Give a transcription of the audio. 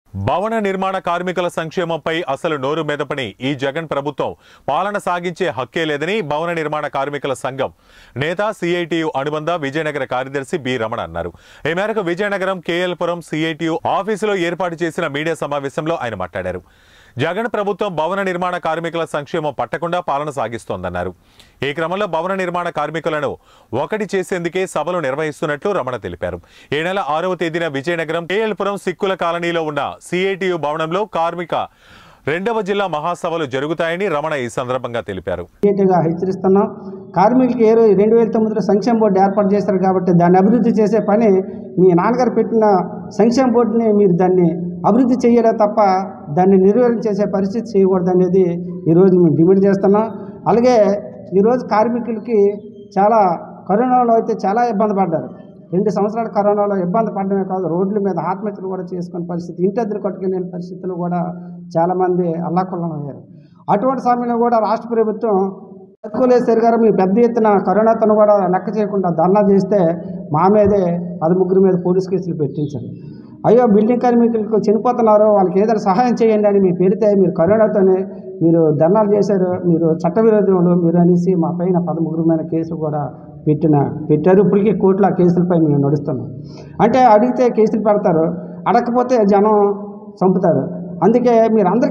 భవన నిర్మాణ కార్మికుల సంక్షేమంపై అసలు నోరు మెదపని ఈ జగన్ ప్రభుత్వం పాలన సాగించే హక్కే లేదని భవన నిర్మాణ కార్మికుల సంఘం నేత సిఐటియు అనుబంధ విజయనగర కార్యదర్శి బి రమణ అన్నారు ఈ మేరకు విజయనగరం కేఎల్పురం సిఐటియు ఆఫీసులో ఏర్పాటు చేసిన మీడియా సమావేశంలో ఆయన మాట్లాడారు జగన్ ప్రభుత్వం భవన నిర్మాణ కార్మికుల సంక్షేమం పట్టకుండా పాలన సాగిస్తోందన్నారు ఈ క్రమంలో భవన నిర్మాణ కార్మికులను ఒకటి చేసేందుకే సభలు నిర్వహిస్తున్నట్లు రమణ తెలిపారు ఈ నెల ఆరవ తేదీన విజయనగరం కేఎల్పురం సిక్కుల కాలనీలో ఉన్న సిఐటియు భవనంలో కార్మిక రెండవ జిల్లా మహాసభలు జరుగుతాయని రమణ ఈ సందర్భంగా తెలిపారు గా హెచ్చరిస్తున్నాం కార్మికులకి ఏ రోజు రెండు వేల తొమ్మిదిలో సంక్షేమ బోర్డు ఏర్పాటు చేశారు కాబట్టి దాన్ని అభివృద్ధి చేసే పని మీ నాన్నగారు పెట్టిన సంక్షేమ బోర్డుని మీరు దాన్ని అభివృద్ధి చేయలే తప్ప దాన్ని నిర్వహణ చేసే పరిస్థితి చేయకూడదు అనేది ఈరోజు మేము డిమాండ్ చేస్తున్నాం అలాగే ఈరోజు కార్మికులకి చాలా కరోనాలో అయితే చాలా ఇబ్బంది పడ్డారు రెండు సంవత్సరాల కరోనాలో ఇబ్బంది పడడమే కాదు రోడ్ల మీద ఆత్మహత్యలు కూడా చేసుకునే పరిస్థితి ఇంటద్దరు కట్టుకునే పరిస్థితులు కూడా చాలామంది అల్లాకొల్లం అయ్యారు అటువంటి సమయంలో కూడా రాష్ట్ర ప్రభుత్వం తక్కువలేసారు గారు మీ పెద్ద ఎత్తున కరోనాతో కూడా లెక్క చేయకుండా ధర్నా చేస్తే మా మీదే పది ముగ్గురు మీద పోలీస్ కేసులు పెట్టించారు అయ్యో బిల్డింగ్ కార్మికులకు చనిపోతున్నారు వాళ్ళకి ఏదైనా సహాయం చేయండి అని మీ పెడితే మీరు కరోనాతోనే మీరు ధర్నాలు చేశారు మీరు చట్టవిరోధంలో మీరు అనేసి మా పైన పదముగ్గురు మీద కేసులు కూడా పెట్టిన పెట్టారు ఇప్పటికీ కోర్టులో ఆ కేసులపై మేము నడుస్తున్నాం అంటే అడిగితే కేసులు పెడతారు అడగకపోతే జనం చంపుతారు అందుకే మీరు అందరికీ